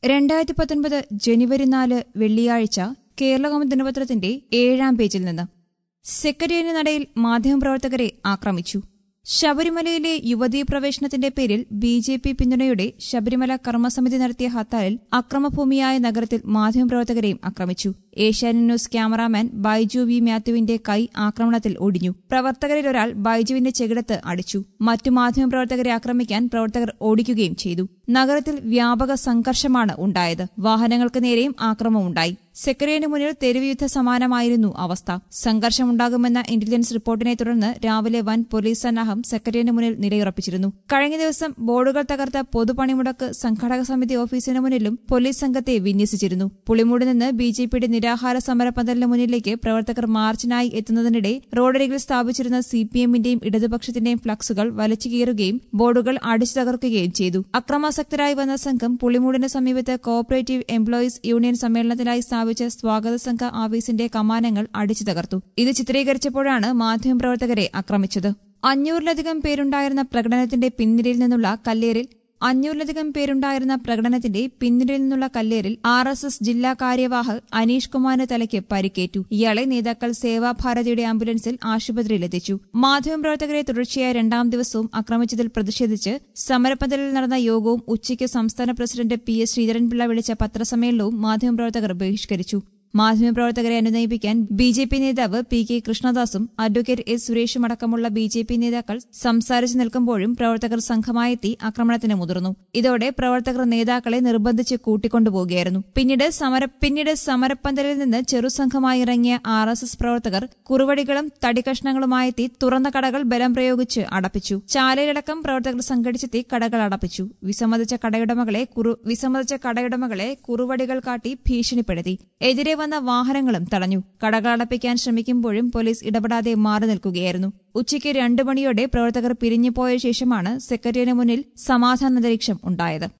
രണ്ടായിരത്തി പത്തൊൻപത് ജനുവരി നാല് വെള്ളിയാഴ്ച കേരളകൗമുദി ദിനപത്രത്തിന്റെ ഏഴാം പേജിൽ നിന്ന് സെക്രട്ടേറിയറ്റ് നടയിൽ മാധ്യമപ്രവർത്തകരെ ആക്രമിച്ചു ശബരിമലയിലെ യുവതീ പ്രവേശനത്തിന്റെ പേരിൽ ബി ജെ പി പിന്തുണയോടെ ശബരിമല കർമ്മസമിതി നടത്തിയ ഹർത്താലിൽ അക്രമഭൂമിയായ നഗരത്തിൽ മാധ്യമപ്രവർത്തകരെയും ആക്രമിച്ചു Asianet news cameraman Baiju V മാത്യുവിന്റെ കൈ ആക്രമണത്തിൽ ഒടിഞ്ഞു പ്രവർത്തകരിൽ ഒരാൾ ബൈജുവിന്റെ ചെകിടത്ത് അടിച്ചു മറ്റു മാധ്യമപ്രവർത്തകരെ ആക്രമിക്കാൻ പ്രവർത്തകർ ഓടിക്കുകയും ചെയ്തു നഗരത്തിൽ വ്യാപക സംഘർഷമാണ് ഉണ്ടായത് വാഹനങ്ങൾക്ക് നേരെയും ആക്രമമുണ്ടായി സെക്രട്ടറിയേറ്റിന് മുന്നിൽ തെരുവ് യുദ്ധ സമാനമായിരുന്നു അവസ്ഥ സംഘർഷമുണ്ടാകുമെന്ന ഇന്റലിജൻസ് റിപ്പോർട്ടിനെ തുടർന്ന് രാവിലെ വൻ പോലീസ് സന്നാഹം സെക്രട്ടറിയേറ്റിന് മുന്നിൽ നിലയുറപ്പിച്ചിരുന്നു കഴിഞ്ഞ ദിവസം ബോർഡുകൾ തകർത്ത പൊതുപണിമുടക്ക് സംഘാടക സമിതി ഓഫീസിന് മുന്നിലും പോലീസ് സംഘത്തെ വിന്യസിച്ചിരുന്നു പുളിമൂട് നിന്ന് ബി ജെ പിയുടെ നിരാഹാര സമരപന്തലിന് മുന്നിലേക്ക് പ്രവർത്തകർ മാർച്ചിനായി എത്തുന്നതിനിടെ റോഡരികിൽ സ്ഥാപിച്ചിരുന്ന സി പി എമ്മിന്റെയും ഇടതുപക്ഷത്തിന്റെയും ഫ്ലക്സുകൾ വലിച്ചു കീറുകയും ബോർഡുകൾ അടിച്ചു തകർക്കുകയും ചെയ്തു അക്രമാസക്തരായി വന്ന സംഘം പുളിമൂടിന് സമീപത്ത് കോഓപ്പറേറ്റീവ് എംപ്ലോയീസ് യൂണിയൻ സമ്മേളനത്തിനായി സ്ഥാപിച്ച സ്വാഗത സംഘ ആഫീസിന്റെ കമാനങ്ങൾ അടിച്ചു തകർത്തു ഇത് ചിത്രീകരിച്ചപ്പോഴാണ് മാധ്യമപ്രവർത്തകരെ ആക്രമിച്ചത് അഞ്ഞൂറിലധികം പേരുണ്ടായിരുന്ന പ്രകടനത്തിന്റെ പിൻനിരയിൽ നിന്നുള്ള കല്ലേറിൽ അഞ്ഞൂറിലധികം പേരുണ്ടായിരുന്ന പ്രകടനത്തിന്റെ പിന്നിലിൽ നിന്നുള്ള കല്ലേറിൽ ആർ എസ് എസ് ജില്ലാ കാര്യവാഹ് അനീഷ് കുമാറിന് തലയ്ക്ക് പരിക്കേറ്റു ഇയാളെ നേതാക്കൾ സേവാഭാരതിയുടെ ആംബുലൻസിൽ ആശുപത്രിയിലെത്തിച്ചു മാധ്യമപ്രവർത്തകരെ തുടർച്ചയായ രണ്ടാം ദിവസവും ആക്രമിച്ചതിൽ പ്രതിഷേധിച്ച് സമരപ്പന്തലിൽ നടന്ന യോഗവും ഉച്ചയ്ക്ക് സംസ്ഥാന പ്രസിഡന്റ് പി എസ് ശ്രീധരൻപിള്ള വിളിച്ച പത്രസമ്മേളനവും മാധ്യമപ്രവർത്തകർ ബഹിഷ്കരിച്ചു മാധ്യമപ്രവർത്തകരെ അനുനയിപ്പിക്കാൻ ബി ജെ പി നേതാവ് പി കെ കൃഷ്ണദാസും അഡ്വക്കേറ്റ് എസ് സുരേഷും അടക്കമുള്ള ബി ജെ പി നേതാക്കൾ സംസാരിച്ചു നിൽക്കുമ്പോഴും പ്രവർത്തകർ സംഘമായെത്തി ആക്രമണത്തിന് മുതിർന്നു ഇതോടെ പ്രവർത്തകർ നേതാക്കളെ നിർബന്ധിച്ച് കൂട്ടിക്കൊണ്ടുപോകുകയായിരുന്നു പിന്നീട് സമര പിന്നീട് സമരപ്പന്തലിൽ നിന്ന് ചെറുസംഘമായി ഇറങ്ങിയ ആർ എസ് എസ് പ്രവർത്തകർ കുറുവടികളും തടികഷ്ണങ്ങളുമായെത്തി തുറന്ന കടകൾ ബലം പ്രയോഗിച്ച് അടപ്പിച്ചു ചാലയിലടക്കം പ്രവർത്തകർ സംഘടിച്ചെത്തി കടകൾ അടപ്പിച്ചു വിസമ്മതിച്ച കടയുടമകളെ കുറു വിസമ്മതിച്ച കടയുടമകളെ കുറുവടികൾ കാട്ടി ഭീഷണിപ്പെടുത്തി എതിരെ വന്ന വാഹനങ്ങളും തടഞ്ഞു കടകൾ അടപ്പിക്കാൻ ശ്രമിക്കുമ്പോഴും പോലീസ് ഇടപെടാതെ മാറി നിൽക്കുകയായിരുന്നു ഉച്ചയ്ക്ക് രണ്ടു മണിയോടെ പ്രവർത്തകർ പിരിഞ്ഞുപോയ ശേഷമാണ് സെക്രട്ടറിയേറ്റിന് മുന്നിൽ സമാധാന അന്തരീക്ഷം ഉണ്ടായത്